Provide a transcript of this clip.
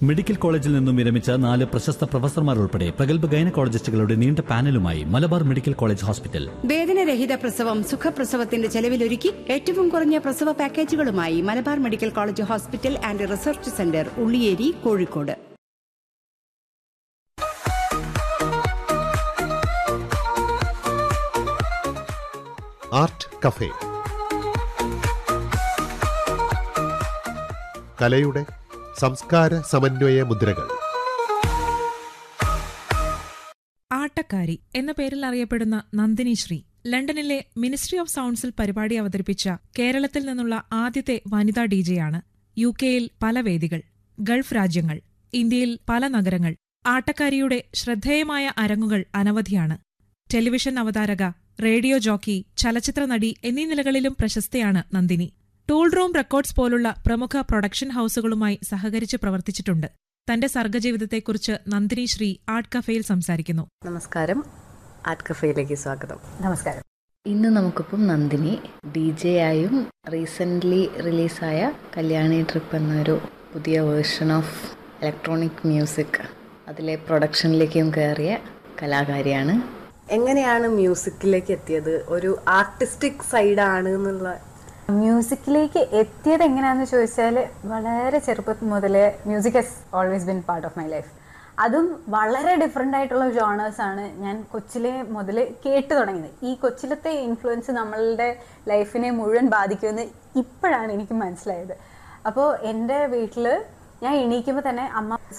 medical കോളേജിൽ നിന്നും വിരമിച്ച നാല് പ്രശസ്ത പ്രൊഫസർമാർ ഉൾപ്പെടെ പ്രഗത്ഭ ഗൈനക്കോളജിസ്റ്റുകളുടെ നീണ്ട പാനലുമായി മലബാർ മെഡിക്കൽ കോളേജ് ഹോസ്പിറ്റൽ വേദനരഹിത പ്രസവം സുഖപ്രസവത്തിന്റെ ചെലവിലൊരുക്കി ഏറ്റവും കുറഞ്ഞ പ്രസവ പാക്കേജുകളുമായി Malabar medical college hospital and research centre Ulliyeri Kozhikode art cafe കലയുടെ സംസ്കാര സമന്വയ മുദ്രകൾ ആട്ടക്കാരി എന്ന പേരിൽ അറിയപ്പെടുന്ന നന്ദിനി ശ്രീ ലണ്ടനിലെ മിനിസ്ട്രി ഓഫ് സൗണ്ട്സിൽ പരിപാടി അവതരിപ്പിച്ച കേരളത്തിൽ നിന്നുള്ള ആദ്യത്തെ വനിതാ ഡിജെയാണ് യു കെയിൽ പല വേദികൾ ഗൾഫ് രാജ്യങ്ങൾ ഇന്ത്യയിൽ പല നഗരങ്ങൾ ആട്ടക്കാരിയുടെ ശ്രദ്ധേയമായ അരങ്ങുകൾ അനവധിയാണ് ടെലിവിഷൻ അവതാരക റേഡിയോ ജോക്കി ചലച്ചിത്ര നടി എന്നീ നിലകളിലും പ്രശസ്തയാണ് നന്ദിനി ടൂൾ റൂം റെക്കോർഡ്സ് പോലുള്ള പ്രമുഖ പ്രൊഡക്ഷൻ ഹൌസുകളുമായി സഹകരിച്ച് പ്രവർത്തിച്ചിട്ടുണ്ട് തന്റെ സർഗജീവിതത്തെക്കുറിച്ച് നന്ദിനി ശ്രീ ആർട്ട് കഫേയിൽ സംസാരിക്കുന്നു നമസ്കാരം ആർട്ട് കഫേയിലേക്ക് സ്വാഗതം നമസ്കാരം ഇന്ന് നമുക്കിപ്പം നന്ദിനി ഡി ജെ ആയും റീസെൻ്റ്ലി റിലീസായ കല്യാണി ട്രിപ്പ് എന്നൊരു പുതിയ വേർഷൻ ഓഫ് ഇലക്ട്രോണിക് മ്യൂസിക് അതിലെ പ്രൊഡക്ഷനിലേക്കും കയറിയ കലാകാരിയാണ് എങ്ങനെയാണ് മ്യൂസിക്കിലേക്ക് എത്തിയത് ഒരു ആർട്ടിസ്റ്റിക് സൈഡാണ് എന്നുള്ള മ്യൂസിക്കിലേക്ക് എത്തിയത് എങ്ങനെയാണെന്ന് ചോദിച്ചാൽ വളരെ ചെറുപ്പം മുതലേ music has always been part of my life അതും വളരെ ഡിഫറെൻ്റ് ആയിട്ടുള്ള ജോണേഴ്സ് ആണ് ഞാൻ കൊച്ചിലെ മുതൽ കേട്ട് തുടങ്ങിയത് ഈ കൊച്ചിലത്തെ ഇൻഫ്ലുവൻസ് നമ്മളുടെ ലൈഫിനെ മുഴുവൻ ബാധിക്കുമെന്ന് ഇപ്പോഴാണ് എനിക്ക് മനസ്സിലായത് അപ്പോൾ എൻ്റെ വീട്ടിൽ ഞാൻ എണീക്കുമ്പോൾ തന്നെ അമ്മ